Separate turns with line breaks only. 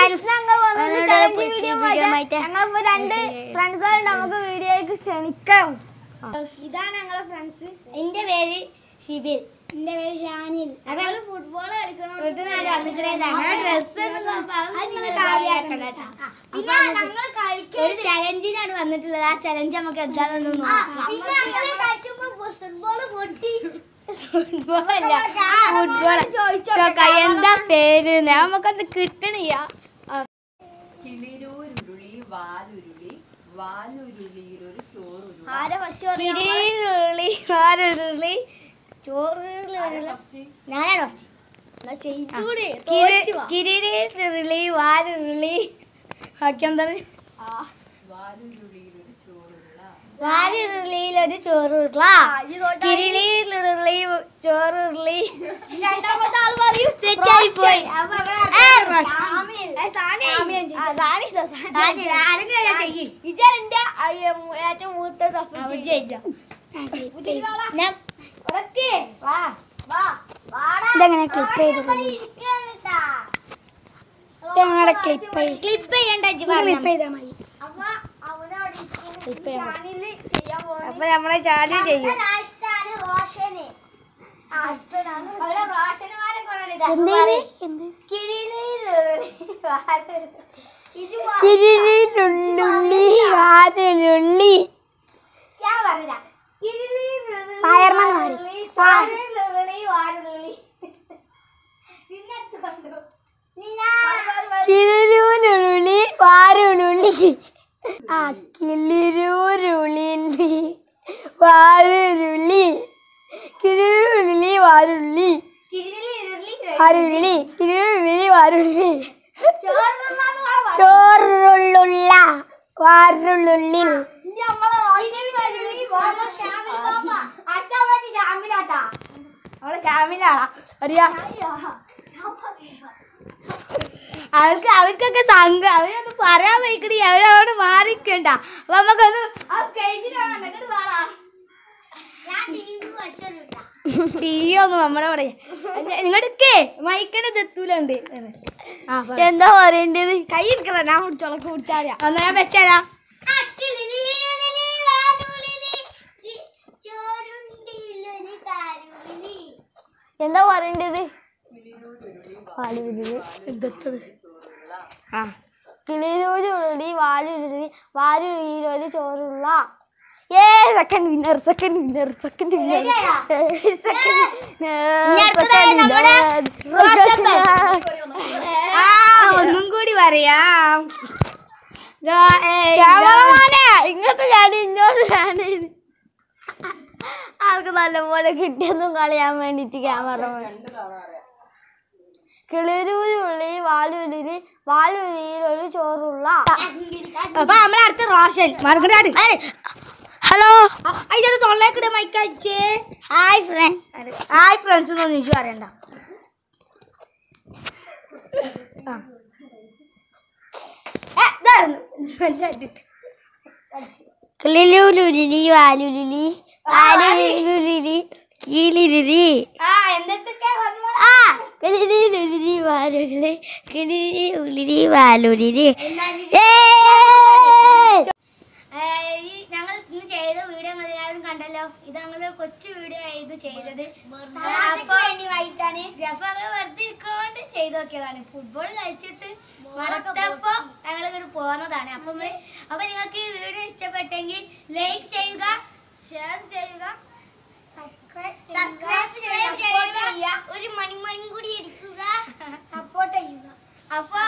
ഞങ്ങളിപ്പോ രണ്ട് ഫ്രണ്ട്സുകൾ നമുക്ക് വീഡിയോയ്ക്ക് ക്ഷണിക്കാം ഇതാണ് ഞങ്ങളെ ഫ്രണ്ട്സ്
എന്റെ പേര് ഷിബിൽ
എന്റെ പേര് ഷാനിൽ
അപ്പൊ ഞങ്ങള്
ഫുട്ബോൾ
വീട്ടിൽ നിന്ന് വന്നിട്ടേ ഞങ്ങളെ ഡ്രസ്
പിന്നെ ഞങ്ങൾ കളിക്കാൻ
ഒരു ചലഞ്ചിനാണ് വന്നിട്ടുള്ളത് ആ ചലഞ്ച് നമുക്ക് എന്താണെന്ന് നോക്കാം
പിന്നെ ഞങ്ങൾ കളിച്ചുമ്പോ ഫുട്ബോൾ പൊട്ടി
ഫുട്ബോൾ അല്ല ഫുട്ബോൾ ചോക്ക എന്താ പേര് നമുക്കത് കിട്ടണില്ല
കിളിരൂരുരുളി വാലുരുളി വാലുരുളിയിലൊരു ചോറുരുളി
ആരെ ഫസ്റ്റ്
കിരീരുള്ളി ആരുള്ളി ചോറുള്ളി ഞാനാണ് ഫസ്റ്റ് കിരീരുള്ളി വാരുള്ളി ബാക്കി എന്താണ്
വാലുരുളിയിലൊരു ചോറുരുള
വാരുള്ളിയിലൊരു ചോറുരുള കിരിളിയിലുള്ളി ചോറുരുളി
രണ്ടാമത്തെ ആള് പറയും
തെറ്റായിപ്പോയി. ഏ, റോഷൻ.
ഇതെന്റെ ഏറ്റവും മൂത്ത
അവൻ ജയിച്ചോ? ഞാൻ
ഇതെങ്ങനെ ക്ലിപ്പ് ചെയ്ത് ഞങ്ങളുടെ ക്ലിപ്പ്
ക്ലിപ്പ് ചെയ്യണ്ട ഇജ്ജ്
ക്ലിപ്പ്
പറഞ്ഞോ.
ചെയ്താൽ മതി
അപ്പൊ നമ്മളെ ചാലു ചെയ്യും കിരിളിലുള്ളി വാരുള്ളി
ഞാൻ പറഞ്ഞ
ഫയർമാൻ മാറി. കിളിരൂരുളി വാരുള്ളി ആ കിളിരൂരുള്ളി വാരുള്ളി കിളിരുള്ളി വാരുള്ളി വാരുള്ളി കിളിരുള്ളി വാരുള്ളി ചോറുള്ള വാരുള്ളി അവളെ ഷാമിലാണോ അറിയാ അവർക്ക് അവർക്കൊക്കെ സംഘം അവരൊന്ന് പറയാൻ വയ്ക്കണി അവരവിടെ മാറിക്കണ്ട അപ്പൊ നമുക്കൊന്ന് ആ കേജിലാണ് അങ്ങോട്ട് വേണം ടി വി ഒന്നും നമ്മുടെ ഇവിടെ നിങ്ങടക്കേ മൈക്കനെ തെത്തൂലുണ്ട് എന്താ പറയേണ്ടത് കൈ എടുക്കണ ഞാൻ കുടിച്ചോളക്ക് കുടിച്ചാരാ എന്നാ ഞാൻ വെച്ചാരാ എന്താ പറയേണ്ടത് എന്തത്തത് ആ കിളിരൂരുള്ളി വാലുരുളി വാലുരുളിയിലൊരു ചോറുള്ള ഏ second winner second winner second winner ആ ഒന്നും കൂടി പറയാം ക്യാമറമാനെ ഇങ്ങോട്ട് ഞാൻ ഇങ്ങോട്ട് ഞാൻ ആൾക്ക് നല്ലപോലെ കിട്ടിയൊന്നും കളയാൻ വേണ്ടിട്ട് ക്യാമറമാൻ കിളിരൂരുള്ളി വാലുരുളി വാലുരുളിയിൽ ഒരു ചോറുള്ള അപ്പൊ നമ്മളെ അടുത്ത റോഷൻ മറുകടാട് ഹലോ അതിന്റെ തൊള്ളേക്കിടെ മൈക്കച്ചേ ഹായ് ഫ്രണ്ട് ഹായ് ഫ്രണ്ട്സ് ഒന്നും ചോദിച്ചു അറിയണ്ട ആ. ഏ, ഇതായിരുന്നു. നല്ല അടിയിട്ട്. കിളിരൂരുരുളി വാലുരുളി വാലുരുളി കിളിരുരി ആ എന്തൊക്കെ ആ കിളിരുരി വാലുരുളി കിളിരി ഉരുളി വാലുരുളി ഞങ്ങൾ ഇന്ന് ചെയ്ത വീഡിയോ നിങ്ങൾ എല്ലാവരും കണ്ടല്ലോ ഇത് ഞങ്ങളുടെ കൊച്ചു വീഡിയോ ആയിരുന്നു ചെയ്തത് അപ്പൊ അപ്പൊ ഞങ്ങൾ വെറുതെ ഇരിക്കൊണ്ട് ചെയ്ത് നോക്കിയതാണ് ഫുട്ബോൾ കളിച്ചിട്ട് മടുത്തപ്പോ ഞങ്ങൾ ഇങ്ങോട്ട് പോകുന്നതാണ് അപ്പൊ നമ്മള് അപ്പൊ നിങ്ങൾക്ക് ഈ വീഡിയോ ഇഷ്ടപ്പെട്ടെങ്കിൽ ലൈക്ക് ചെയ്യുക ഷെയർ ചെയ്യുക സബ്സ്ക്രൈബ് ചെയ്യുക ഒരു മണിമണിയും കൂടി എടുക്കുക സപ്പോർട്ട് ചെയ്യുക അപ്പൊ